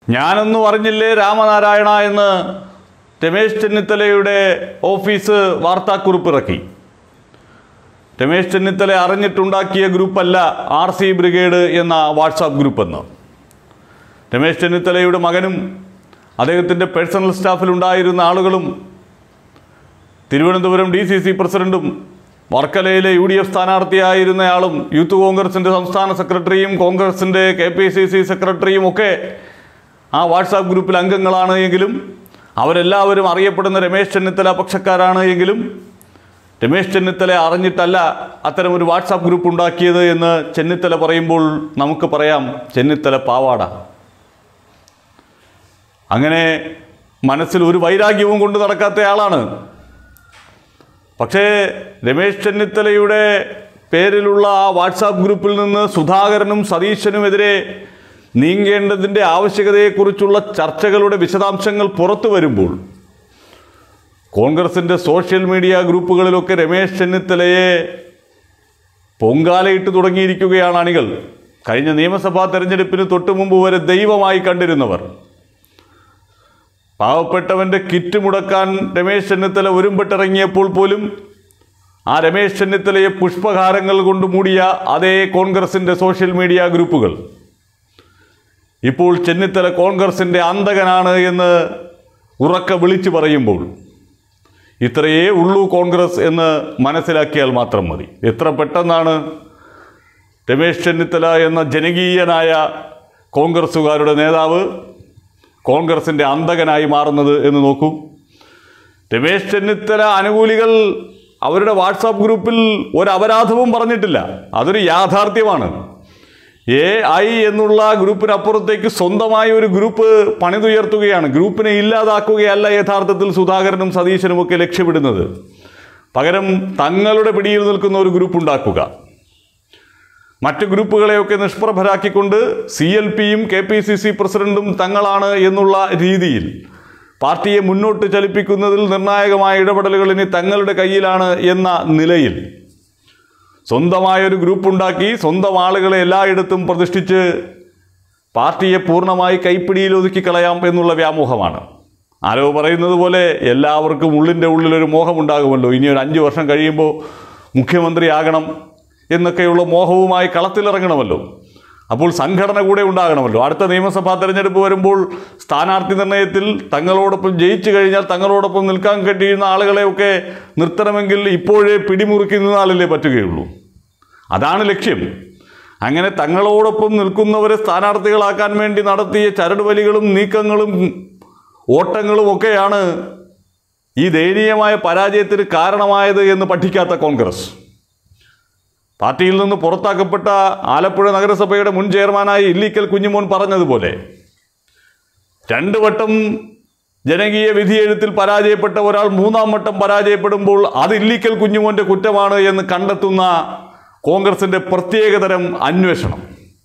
ഞാനൊന്നും അറിഞ്ഞില്ലേ രാമനാരായണ എന്ന് രമേശ് ചെന്നിത്തലയുടെ ഓഫീസ് വാർത്താക്കുറിപ്പ് ഇറക്കി രമേശ് ചെന്നിത്തല അറിഞ്ഞിട്ടുണ്ടാക്കിയ ഗ്രൂപ്പല്ല ആർ സി ബ്രിഗേഡ് എന്ന വാട്സാപ്പ് ഗ്രൂപ്പെന്ന് രമേശ് ചെന്നിത്തലയുടെ മകനും അദ്ദേഹത്തിൻ്റെ പേഴ്സണൽ സ്റ്റാഫിലുണ്ടായിരുന്ന ആളുകളും തിരുവനന്തപുരം ഡി സി സി പ്രസിഡന്റും വർക്കലയിലെ യു ഡി എഫ് സ്ഥാനാർത്ഥിയായിരുന്നയാളും യൂത്ത് കോൺഗ്രസിൻ്റെ സംസ്ഥാന സെക്രട്ടറിയും കോൺഗ്രസിൻ്റെ കെ പി സി സി സെക്രട്ടറിയും ഒക്കെ ആ വാട്സാപ്പ് ഗ്രൂപ്പിൽ അംഗങ്ങളാണ് എങ്കിലും അവരെല്ലാവരും അറിയപ്പെടുന്ന രമേശ് ചെന്നിത്തല പക്ഷക്കാരാണ് എങ്കിലും രമേശ് ചെന്നിത്തല അറിഞ്ഞിട്ടല്ല അത്തരമൊരു വാട്സാപ്പ് ഗ്രൂപ്പ് ഉണ്ടാക്കിയത് എന്ന് ചെന്നിത്തല പറയുമ്പോൾ നമുക്ക് പറയാം ചെന്നിത്തല പാവാട അങ്ങനെ മനസ്സിൽ ഒരു വൈരാഗ്യവും കൊണ്ട് നടക്കാത്തയാളാണ് പക്ഷേ രമേശ് ചെന്നിത്തലയുടെ പേരിലുള്ള ആ വാട്സാപ്പ് ഗ്രൂപ്പിൽ നിന്ന് സുധാകരനും സതീശനുമെതിരെ നീങ്ങേണ്ടതിൻ്റെ ആവശ്യകതയെക്കുറിച്ചുള്ള ചർച്ചകളുടെ വിശദാംശങ്ങൾ പുറത്തു വരുമ്പോൾ കോൺഗ്രസിൻ്റെ സോഷ്യൽ മീഡിയ ഗ്രൂപ്പുകളിലൊക്കെ രമേശ് ചെന്നിത്തലയെ പൊങ്കാലയിട്ട് തുടങ്ങിയിരിക്കുകയാണ് അണികൾ കഴിഞ്ഞ നിയമസഭാ തെരഞ്ഞെടുപ്പിന് തൊട്ടു മുമ്പ് വരെ ദൈവമായി കണ്ടിരുന്നവർ പാവപ്പെട്ടവൻ്റെ കിറ്റ് മുടക്കാൻ രമേശ് ചെന്നിത്തല ഒരുമ്പെട്ടിറങ്ങിയപ്പോൾ പോലും ആ രമേശ് ചെന്നിത്തലയെ പുഷ്പഹാരങ്ങൾ കൊണ്ട് മൂടിയ അതേ കോൺഗ്രസിൻ്റെ സോഷ്യൽ മീഡിയ ഗ്രൂപ്പുകൾ ഇപ്പോൾ ചെന്നിത്തല കോൺഗ്രസിൻ്റെ അന്തകനാണ് എന്ന് ഉറക്ക വിളിച്ചു പറയുമ്പോൾ ഇത്രയേ ഉള്ളൂ കോൺഗ്രസ് എന്ന് മനസ്സിലാക്കിയാൽ മാത്രം മതി എത്ര പെട്ടെന്നാണ് രമേശ് ചെന്നിത്തല എന്ന ജനകീയനായ കോൺഗ്രസ്സുകാരുടെ നേതാവ് കോൺഗ്രസിൻ്റെ അന്തകനായി മാറുന്നത് എന്ന് നോക്കൂ രമേശ് ചെന്നിത്തല അനുകൂലികൾ അവരുടെ വാട്സാപ്പ് ഗ്രൂപ്പിൽ ഒരു അപരാധവും പറഞ്ഞിട്ടില്ല അതൊരു യാഥാർത്ഥ്യമാണ് എ ഐ എന്നുള്ള ഗ്രൂപ്പിനപ്പുറത്തേക്ക് സ്വന്തമായ ഒരു ഗ്രൂപ്പ് പണിതുയർത്തുകയാണ് ഗ്രൂപ്പിനെ ഇല്ലാതാക്കുകയല്ല യഥാർത്ഥത്തിൽ സുധാകരനും സതീശനും ഒക്കെ ലക്ഷ്യമിടുന്നത് പകരം തങ്ങളുടെ പിടിയിൽ നിൽക്കുന്ന ഒരു ഗ്രൂപ്പ് ഉണ്ടാക്കുക മറ്റ് ഗ്രൂപ്പുകളെയൊക്കെ നിഷ്പ്രഭരാക്കിക്കൊണ്ട് സി എൽ പിയും കെ പി സി സി പ്രസിഡന്റും തങ്ങളാണ് എന്നുള്ള രീതിയിൽ പാർട്ടിയെ മുന്നോട്ട് ചലിപ്പിക്കുന്നതിൽ നിർണായകമായ ഇടപെടലുകൾ ഇനി തങ്ങളുടെ കയ്യിലാണ് എന്ന നിലയിൽ സ്വന്തമായൊരു ഗ്രൂപ്പ് ഉണ്ടാക്കി സ്വന്തം ആളുകളെ എല്ലായിടത്തും പ്രതിഷ്ഠിച്ച് പാർട്ടിയെ പൂർണ്ണമായി കൈപ്പിടിയിൽ ഒതുക്കി കളയാം എന്നുള്ള വ്യാമോഹമാണ് ആരോ പറയുന്നത് പോലെ എല്ലാവർക്കും ഉള്ളിൻ്റെ ഉള്ളിലൊരു മോഹമുണ്ടാകുമല്ലോ ഇനി ഒരു അഞ്ച് വർഷം കഴിയുമ്പോൾ മുഖ്യമന്ത്രിയാകണം എന്നൊക്കെയുള്ള മോഹവുമായി കളത്തിലിറങ്ങണമല്ലോ അപ്പോൾ സംഘടന കൂടെ ഉണ്ടാകണമല്ലോ അടുത്ത നിയമസഭാ തെരഞ്ഞെടുപ്പ് വരുമ്പോൾ സ്ഥാനാർത്ഥി നിർണയത്തിൽ തങ്ങളോടൊപ്പം ജയിച്ചു കഴിഞ്ഞാൽ തങ്ങളോടൊപ്പം നിൽക്കാൻ കഴിയുന്ന ആളുകളെയൊക്കെ നിർത്തണമെങ്കിൽ ഇപ്പോഴേ പിടിമുറുക്കി നിന്നാലല്ലേ പറ്റുകയുള്ളൂ അതാണ് ലക്ഷ്യം അങ്ങനെ തങ്ങളോടൊപ്പം നിൽക്കുന്നവരെ സ്ഥാനാർത്ഥികളാക്കാൻ വേണ്ടി നടത്തിയ ചരടുവലികളും നീക്കങ്ങളും ഓട്ടങ്ങളും ഒക്കെയാണ് ഈ ദയനീയമായ പരാജയത്തിന് കാരണമായത് എന്ന് പഠിക്കാത്ത കോൺഗ്രസ് പാർട്ടിയിൽ നിന്ന് പുറത്താക്കപ്പെട്ട ആലപ്പുഴ നഗരസഭയുടെ മുൻ ചെയർമാനായ ഇല്ലിക്കൽ കുഞ്ഞുമോൻ പറഞ്ഞതുപോലെ രണ്ടു വട്ടം ജനകീയ വിധിയെഴുത്തിൽ പരാജയപ്പെട്ട ഒരാൾ മൂന്നാം വട്ടം പരാജയപ്പെടുമ്പോൾ അത് ഇല്ലിക്കൽ കുഞ്ഞുമോൻ്റെ കുറ്റമാണ് എന്ന് കണ്ടെത്തുന്ന കോൺഗ്രസിൻ്റെ പ്രത്യേകതരം അന്വേഷണം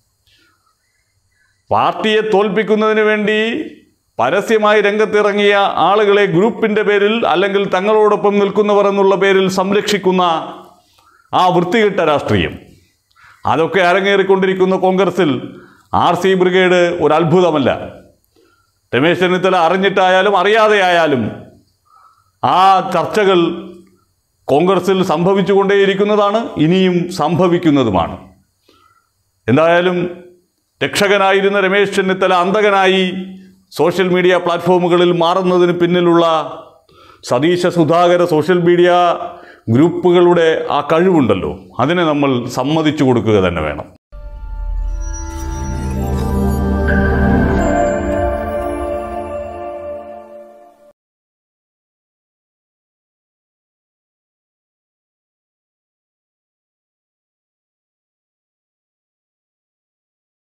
പാർട്ടിയെ തോൽപ്പിക്കുന്നതിന് വേണ്ടി പരസ്യമായി രംഗത്തിറങ്ങിയ ആളുകളെ ഗ്രൂപ്പിൻ്റെ പേരിൽ അല്ലെങ്കിൽ തങ്ങളോടൊപ്പം നിൽക്കുന്നവർ എന്നുള്ള പേരിൽ സംരക്ഷിക്കുന്ന ആ വൃത്തികെട്ട രാഷ്ട്രീയം അതൊക്കെ അരങ്ങേറിക്കൊണ്ടിരിക്കുന്ന കോൺഗ്രസിൽ ആർ സി ബ്രിഗേഡ് ഒരു അത്ഭുതമല്ല രമേശ് ചെന്നിത്തല അറിഞ്ഞിട്ടായാലും അറിയാതെയായാലും ആ ചർച്ചകൾ കോൺഗ്രസിൽ സംഭവിച്ചുകൊണ്ടേയിരിക്കുന്നതാണ് ഇനിയും സംഭവിക്കുന്നതുമാണ് എന്തായാലും രക്ഷകനായിരുന്ന രമേശ് ചെന്നിത്തല അന്തകനായി സോഷ്യൽ മീഡിയ പ്ലാറ്റ്ഫോമുകളിൽ മാറുന്നതിന് പിന്നിലുള്ള സതീശ സുധാകര സോഷ്യൽ മീഡിയ ഗ്രൂപ്പുകളുടെ ആ കഴിവുണ്ടല്ലോ അതിനെ നമ്മൾ സമ്മതിച്ചു കൊടുക്കുക തന്നെ വേണം